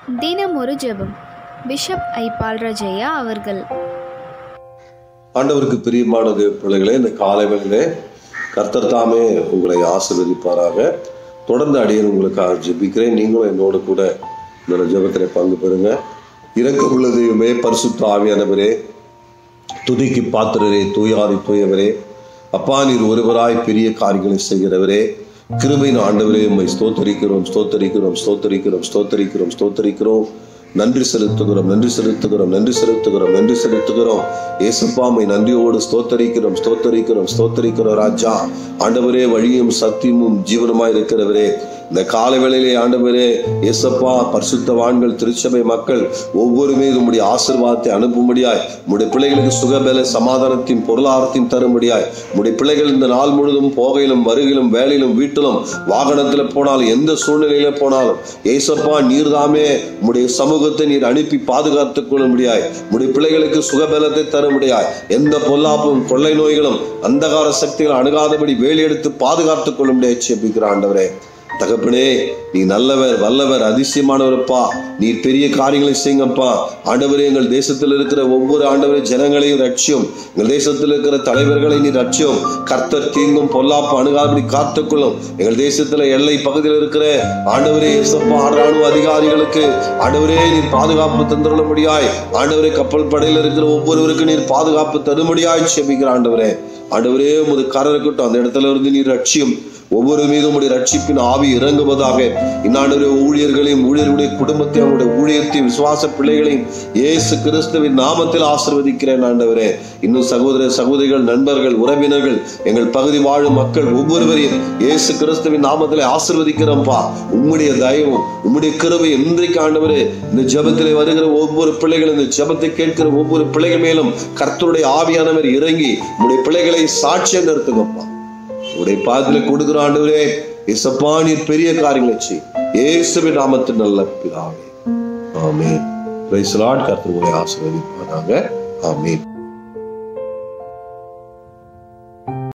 தினம் ஒரு ஜெபம் பிஷப் ஐ பால்ராஜையா அவர்கள் ஆண்டவருக்கு பிரியமானது பிள்ளைகளே இந்த காலை வேளையிலே கர்த்தர் தாமே உங்களை ஆசீர்வதிப்பாராக தொடர்ந்து அடியேன் உங்களுக்காக ஜெபிக்கிறேன் நீங்களும் என்னோடு கூட இந்த ஜெபத்தில் பங்கு பெறுங்க இறக்கமுள்ள தெய்வமே பரிசுத்த ஆவியானவரே துதிக்கு பாத்திரரே தூயாதி தூயவரே அப்பா நீர் ஒருவராய் பெரிய காரியங்களை செய்கிறவரே கிருபையின் ஆண்டவரே உம்மை ஸ்தோத்தரிக்கிறோம் ஸ்தோத்தரிக்கிறோம் ஸ்தோத்தரிக்கிறோம் ஸ்தோத்தரிக்கிறோம் ஸ்தோத்தரிக்கிறோம் நன்றி செலுத்துகிறோம் நன்றி செலுத்துகிறோம் நன்றி செலுத்துகிறோம் நன்றி செலுத்துகிறோம் ஏசப்பாமை நன்றியோடு ஸ்தோத்தரிக்கிறோம் ஸ்தோத்தரிக்கிறோம் ஸ்தோத்தரிக்கிறோம் ராஜா ஆண்டவரே வழியும் சத்தியமும் ஜீவனமாய் இருக்கிறவரே இந்த காலை வேளையிலே ஆண்டவரே ஏசப்பா பரிசுத்தவான்கள் திருச்சபை மக்கள் ஒவ்வொரு மீது உம்முடைய ஆசீர்வாதத்தை அனுப்பும்படியாய் உம்முடைய பிள்ளைகளுக்கு சுகபல சமாதானத்தையும் பொருளாதாரத்தையும் தரும்படியாய் உம்முடைய பிள்ளைகள் இந்த நாள் முழுதும் போகையிலும் வருகிலும் வேலையிலும் வீட்டிலும் வாகனத்தில் போனாலும் எந்த சூழ்நிலையில போனாலும் ஏசப்பா நீர்தாமே உம்முடைய சமூகத்தை நீர் அனுப்பி பாதுகாத்துக் கொள்ள முடியாய் உம்முடைய பிள்ளைகளுக்கு சுகபலத்தை தர முடியாய் எந்த பொல்லாப்பும் கொள்ளை நோய்களும் அந்தகார சக்திகள் அணுகாதபடி வேலி எடுத்து பாதுகாத்துக் கொள்ள முடியாது செபிக்கிற ஆண்டவரே தகப்பனே நீ நல்லவர் வல்லவர் அதிசயமானவரப்பா நீர் பெரிய காரியங்களை செய்யுங்கப்பா ஆண்டவரே எங்கள் தேசத்தில் இருக்கிற ஒவ்வொரு ஆண்டவரே ஜனங்களையும் ரட்சியும் எங்கள் தேசத்தில் இருக்கிற தலைவர்களை நீ ரட்சியும் கர்த்தர் தீங்கும் பொல்லாப்பு அணுகாபடி காத்துக்கொள்ளும் எங்கள் தேசத்துல எல்லை பகுதியில் இருக்கிற ஆண்டவரே இயேசப்பா ராணுவ அதிகாரிகளுக்கு ஆண்டவரே நீர் பாதுகாப்பு தந்துள்ளபடியாய் ஆண்டவரே கப்பல் படையில் இருக்கிற ஒவ்வொருவருக்கும் நீர் பாதுகாப்பு தரும்படியாய் செபிக்கிற ஆண்டவரே ஆண்டவரே உமது கரம் இருக்கட்டும் அந்த இடத்துல இருந்து நீர் ரட்சியும் ஒவ்வொரு மீதும் உடைய ரட்சிப்பின் ஆவி இறங்குவதாக இன்னாண்டுடைய ஊழியர்களையும் ஊழியர்களுடைய குடும்பத்தை அவருடைய ஊழியத்தையும் விசுவாச பிள்ளைகளையும் இயேசு கிறிஸ்துவின் நாமத்தில் ஆசிர்வதிக்கிறேன் ஆண்டவரே இன்னும் சகோதர சகோதரிகள் நண்பர்கள் உறவினர்கள் எங்கள் பகுதி வாழும் மக்கள் ஒவ்வொருவரையும் இயேசு கிறிஸ்துவின் நாமத்தில் ஆசிர்வதிக்கிறோம்ப்பா உம்முடைய தயவும் உம்முடைய கிருபை இன்றைக்கு ஆண்டவரே இந்த ஜெபத்திலே வருகிற ஒவ்வொரு பிள்ளைகளும் இந்த ஜெபத்தை கேட்கிற ஒவ்வொரு பிள்ளைகள் மேலும் கர்த்தருடைய ஆவியானவர் இறங்கி உம்முடைய பிள்ளைகளை சாட்சியம் நிறுத்துங்கப்பா உடைய பாதத்துல கொடுக்கிற ஆண்டவரே இசப்பா நீர் பெரிய காரியங்களை செய் இயேசுவின் நாமத்தின் நல்ல பிதாவே ஆமென் பிரைஸ் லார்ட் கர்த்தர் உங்களை ஆசீர்வதிப்பாராக ஆமென்